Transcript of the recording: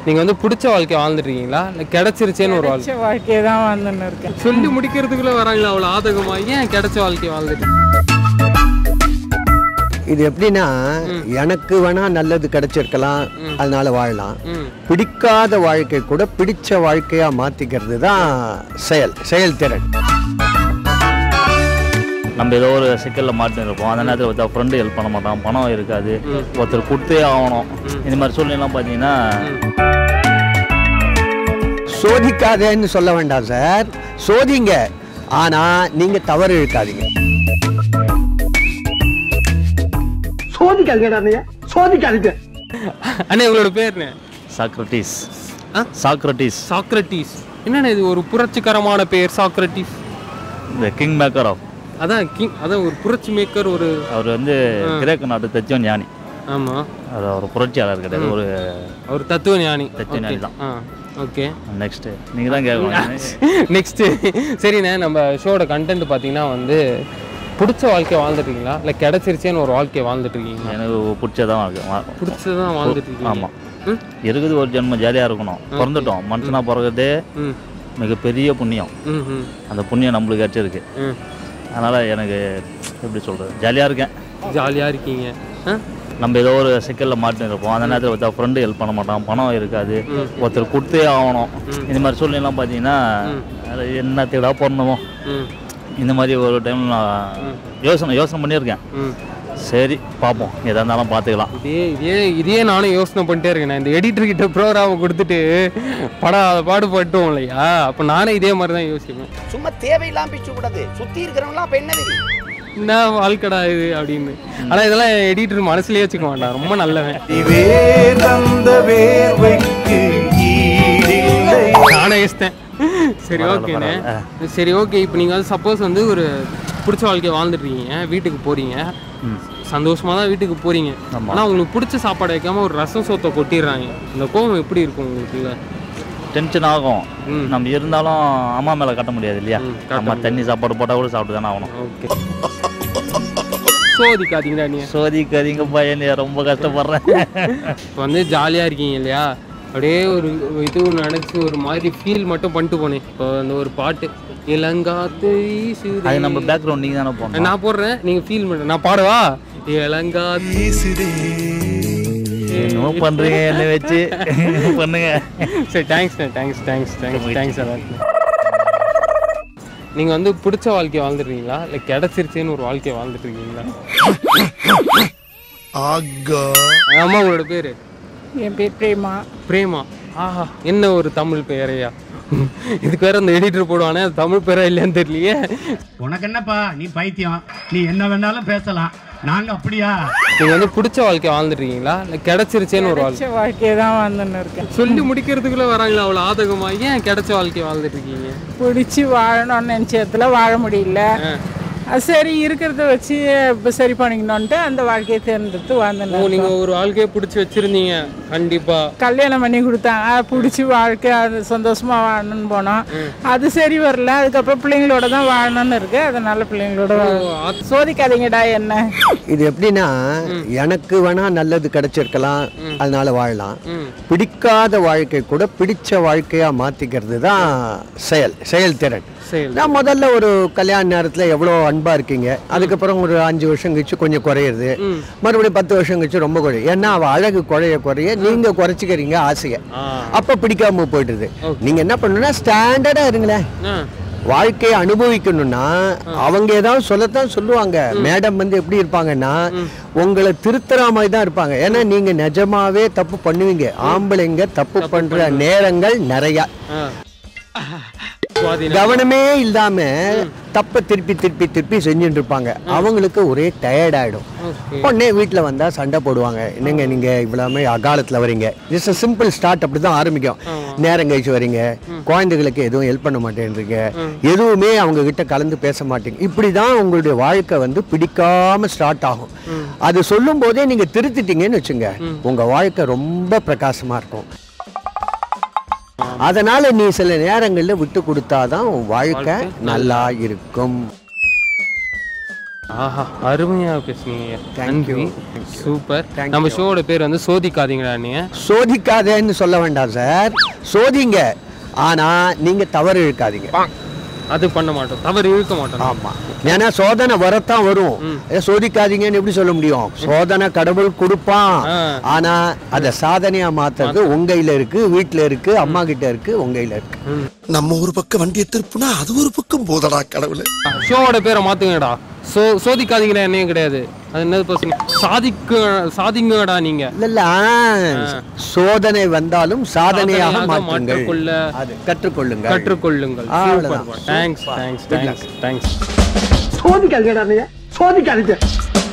நீங்கள் வந்து பிடிச்ச வாழ்க்கை வாழ்ந்துட்டு இருக்கீங்களா இல்லை கிடைச்சிருச்சேன்னு ஒரு வாழ்க்கை கிடைச்ச வாழ்க்கையை தான் வந்துன்னு இருக்கேன் சொல்லி முடிக்கிறதுக்குள்ளே வராங்களா அவ்வளோ ஆதகமா ஏன் கிடைச்ச வாழ்க்கை வாழ்ந்துட்டு இது எப்படின்னா எனக்கு வேணா நல்லது கிடைச்சிருக்கலாம் அதனால வாழலாம் ம் பிடிக்காத வாழ்க்கை கூட பிடிச்ச வாழ்க்கையா மாத்திக்கிறது தான் செயல் செயல்திறன் நம்ம ஏதோ ஒரு சிக்கலில் மாட்டின்னு இருப்போம் அந்த நேரத்தில் ஒருத்தர் ஃப்ரெண்டு ஹெல்ப் பண்ண மாட்டான் பணம் இருக்காது ஒருத்தர் கொடுத்தே ஆகணும் இந்த மாதிரி சூழ்நிலாம் பார்த்தீங்கன்னா சோதிக்காதேன்னு சொல்ல வேண்டாம் சார் சோதிங்க ஆனா நீங்க தவறு இழுக்காதீங்க சோதிக்காதீங்க சோதிக்காதீங்க அண்ணே உங்களோட பேர்ண்ணே சாக்ரட்டிஸ் ஆ? சாக்ரட்டிஸ் சாக்ரட்டிஸ் என்னண்ணே இது ஒரு புரட்சிகரமான பேர் சாக்ரட்டிஸ் இந்த கிங் மேக்கர் ஆஃப் அதான் கிங் அதான் ஒரு புரட்சி மேக்கர் ஒரு அவர் வந்து கிரேக்க நாட்டு தத்துவ ஞானி ஆமாம் அவர் ஒரு புரட்சியாளர் கிடையாது ஒரு அவர் தத்துவ ஞானி தத்துவ ஞானி தான் ஆ ஓகே நெக்ஸ்ட்டு நீங்கள் தான் கேட்கணும் நெக்ஸ்ட்டு சரிண்ணே நம்ம ஷோட கண்டென்ட் பார்த்தீங்கன்னா வந்து பிடிச்ச வாழ்க்கையை வாழ்ந்துட்டு இருக்கீங்களா இல்லை கிடைச்சிருச்சேன்னு ஒரு வாழ்க்கையை வாழ்ந்துட்டு இருக்கீங்களா எனக்கு பிடிச்சதான் வாழ்க்கை பிடிச்சதான் வாழ்ந்துட்டு இருக்கீங்க ஆமாம் ம் இருக்குது ஒரு ஜென்மம் ஜாலியாக இருக்கணும் பிறந்துட்டோம் மனுஷனா பிறகுதே ம் மிகப்பெரிய புண்ணியம் ம் ம் அந்த புண்ணியம் நம்மளுக்கு கிடச்சிருக்கு ம் அதனால் எனக்கு எப்படி சொல்கிறது ஜாலியாக இருக்கேன் ஜாலியாக இருக்கீங்க ஆ நம்ம ஏதோ ஒரு சிக்கலில் மாட்டின்னு இருப்போம் அந்த நேரத்தில் ஒருத்தர் ஃப்ரெண்டு ஹெல்ப் பண்ண மாட்டான் பணம் இருக்காது ஒருத்தர் கொடுத்தே ஆகணும் இந்த மாதிரி சூழ்நிலாம் பார்த்தீங்கன்னா அது என்னத்துடா பண்ணணுமோ ம் இந்த மாதிரி ஒரு டைம் நான் யோசனை யோசனை பண்ணியிருக்கேன் ம் சரி பார்ப்போம் எதாக இருந்தாலும் பார்த்துக்கலாம் இதே இதே இதே நானும் யோசனை பண்ணிட்டே இருக்கேன் நான் இந்த எடிட்டர் கிட்ட ப்ரோக்ராமை கொடுத்துட்டு படம் அதை பாடுபட்டோம் இல்லையா அப்போ நானே இதே மாதிரி தான் யோசிப்பேன் சும்மா தேவையில்லாம பிச்சு கூடாது சுத்தி இருக்கிறவங்களாம் அப்ப என்ன தெரியும் என்ன வாழ்க்கடா இது அப்படின்னு ஆனால் இதெல்லாம் எடிட்டர் மனசுலயே வச்சுக்க வேண்டாம் ரொம்ப நல்லவன் நானே யோசித்தேன் சரி ஓகேண்ணே சரி ஓகே இப்போ நீங்கள் வந்து சப்போஸ் வந்து ஒரு பிடிச்ச வாழ்க்கையை வாழ்ந்துட்டு இருக்கீங்க வீட்டுக்கு போகிறீங்க சந்தோஷமா தான் வீட்டுக்கு போறீங்க ஆனால் உங்களுக்கு பிடிச்ச சாப்பாடு வைக்காம ஒரு ரசம் சோத்தை கொட்டிடுறாங்க இந்த கோவம் எப்படி இருக்கும் உங்களுக்குள்ள டென்ஷன் ஆகும் ம். நம்ம இருந்தாலும் அம்மா மேலே கட்ட முடியாது இல்லையா ம், காட்ட அம்மா தண்ணி சாப்பாடு போட்டால் கூட சாப்பிட்டு தானே ஆகணும் ஓகே சோதிக்காதீங்கடா நீ சோதிக்காதீங்க பையன் ரொம்ப கஷ்டப்படுறேன் இப்போ வந்து ஜாலியாக இருக்கீங்க இல்லையா அப்படியே ஒரு இது நினச்சி ஒரு மாதிரி ஃபீல் மட்டும் பண்ணிட்டு போனேன் இப்போ அந்த ஒரு பாட்டு இளங்காத்து வீசுதே. அது நம்ம பேக்ரவுண்ட் நீங்கள் தானே போகணும் நான் போடுறேன் நீங்கள் ஃபீல் பண்ணுங்க நான் பாடவா இளங்காத்து என்னமோ பண்ணுறீங்க என்ன வச்சு பண்ணுங்க சரி தேங்க்ஸ்ண்ணே தேங்க்ஸ் தேங்க்ஸ் தேங்க்ஸ் தேங்க்ஸ் எல்லாருக்கும் நீங்கள் வந்து பிடிச்ச வாழ்க்கையை வாழ்ந்துருக்கீங்களா இல்லை கிடச்சிருச்சேன்னு ஒரு வாழ்க்கையை வாழ்ந்துட்டு இருக்கீங்களா ஆமாம் உங்களோட பேர் என் பேர் பிரேமா பிரேமா ஆஹா என்ன ஒரு தமிழ் பெயரையா இதுக்கு வேற அந்த எடிட்டர் போடுவானே அது தமிழ் பேரா இல்லையான்னு தெரியலையே உனக்கு என்னப்பா நீ பைத்தியம் நீ என்ன வேணாலும் பேசலாம் நாங்க அப்படியா நீங்கள் வந்து பிடிச்ச வாழ்க்கையை வாழ்ந்துட்டு இருக்கீங்களா இல்லை கிடச்சிருச்சேன்னு ஒரு வாழ்க்கை கிடைச்ச வாழ்க்கையை தான் வந்துன்னு இருக்கேன் சொல்லி முடிக்கிறதுக்குள்ளே வராங்களா அவ்வளோ ஆதகமா ஏன் கிடைச்ச வாழ்க்கையை வாழ்ந்துட்டு இருக்கீங்க பிடிச்சி வாழணும்னு நினச்ச இடத்துல வாழ முடியல அது சரி இருக்கிறத வச்சு இப்போ சரி பண்ணிக்கணுன்ட்டு அந்த வாழ்க்கையை தேர்ந்தெடுத்து ஓ வாழ்ந்துன்னு நீங்கள் ஒரு வாழ்க்கையை பிடிச்சி வச்சிருந்தீங்க கண்டிப்பாக கல்யாணம் பண்ணி கொடுத்தாங்க பிடிச்சி வாழ்க்கை அது சந்தோஷமா வாழணும்னு போனோம் அது சரி வரல அதுக்கப்புறம் பிள்ளைங்களோட தான் வாழணும்னு இருக்கு அதனால பிள்ளைங்களோட வாழ- சோதிக்காதீங்கடா என்ன இது எப்படின்னா எனக்கு வேணா நல்லது கிடைச்சிருக்கலாம் அதனால வாழலாம் ம் பிடிக்காத வாழ்க்கை கூட பிடிச்ச வாழ்க்கையா மாத்திக்கிறது தான் செயல் செயல்திறன் சரி நான் முதல்ல ஒரு கல்யாண நேரத்துல எவ்வளோ அன்பா இருக்கீங்க அதுக்கப்புறம் ஒரு அஞ்சு வருஷம் கழிச்சு கொஞ்சம் குறையுது மறுபடியும் பத்து வருஷம் கழிச்சு ரொம்ப குறையும் ஏன்னா அவ அழகு குறைய குறைய நீங்க குறைச்சிக்கிறீங்க ஆசையை ஆ அப்ப பிடிக்காம போயிடுது நீங்க என்ன பண்ணணும்னா ஸ்டாண்டர்டா இருங்களேன் ஆ வாழ்க்கையை அனுபவிக்கணும்னா அவங்க ஏதாவது சொல்லத்தான் சொல்லுவாங்க மேடம் வந்து எப்படி இருப்பாங்கன்னா உங்களை திருத்துற மாதிரி தான் இருப்பாங்க ஏன்னா நீங்க நிஜமாவே தப்பு பண்ணுவீங்க ஆம்பளைங்க தப்பு பண்ற நேரங்கள் நிறைய ஆ சுவாதினா கவனமே இல்லாம தப்ப திருப்பி திருப்பி திருப்பி செஞ்சுட்டு இருப்பாங்க அவங்களுக்கு ஒரே டயர்ட் ஆயிடும் ஓகே உடனே வீட்டில் வந்தா சண்டை போடுவாங்க என்னங்க நீங்க இவ்வளவுமே அகாலத்துல வரீங்க ஜஸ்ட் சிம்பிள் ஸ்டார்ட் அப்படி தான் ஆரம்பிக்கும் நேரம் கழிச்சு வரீங்க குழந்தைகளுக்கு எதுவும் ஹெல்ப் பண்ண மாட்டேன்றீங்க எதுவுமே அவங்க கிட்ட கலந்து பேச மாட்டீங்க இப்படி தான் உங்களுடைய வாழ்க்கை வந்து பிடிக்காம ஸ்டார்ட் ஆகும் அது சொல்லும் போதே நீங்க திருத்திட்டீங்கன்னு வச்சுங்க உங்க வாழ்க்கை ரொம்ப பிரகாசமா இருக்கும் அதனால நீ சில நேரங்கள்ல விட்டு கொடுத்தாதான் உன் வாழ்க்கை நல்லா இருக்கும் ஆஹா அருமையா பேசுனீங்க Thank you. நன்றி சூப்பர் Thank நம்ம ஷோவோட பேர் வந்து சோதிக்காதீங்களா நீங்க சோதிக்காதேன்னு சொல்ல வேண்டாம் சார் சோதிங்க ஆனா நீங்க தவறு இழுக்காதீங்க அது பண்ண மாட்டோம் தவறு இழுக்க மாட்டோம் ஆமா ஏன்னா சோதனை வரத்தான் வரும் ஏ, சோதிக்காதீங்கன்னு எப்படி சொல்ல முடியும் சோதனை கடவுள் கொடுப்பான் ஆ. ஆனா அத சாதனையா மாத்துறது உங்க கையில இருக்கு வீட்டுல இருக்கு அம்மா கிட்ட இருக்கு உங்க கையில இருக்கு நம்ம ஒரு பக்கம் வண்டியை திருப்புனா அது ஒரு பக்கம் போதடா கடவுளே ஷோவோட பேரை மாத்துங்கடா சோ சோதிக்காதீங்களா என்னையும் கிடையாது அது என்னது பசங்க சாதிக்க சாதிங்கடா நீங்க இல்ல இல்ல ஆ, சோதனை வந்தாலும் சாதனையாக சாதனையாக மாற்றுங்கள் மாற்றிக்கொள்ள அது கற்றுக்கொள்ளுங்க கற்றுக்கொள்ளுங்கள் அவ்வளவுதான். தேங்க்ஸ் தேங்க்ஸ் தேங்க்ஸ் தேங்க்ஸ் சோதிக்காதீங்கடா நீங்க சோதிக்காதீங்க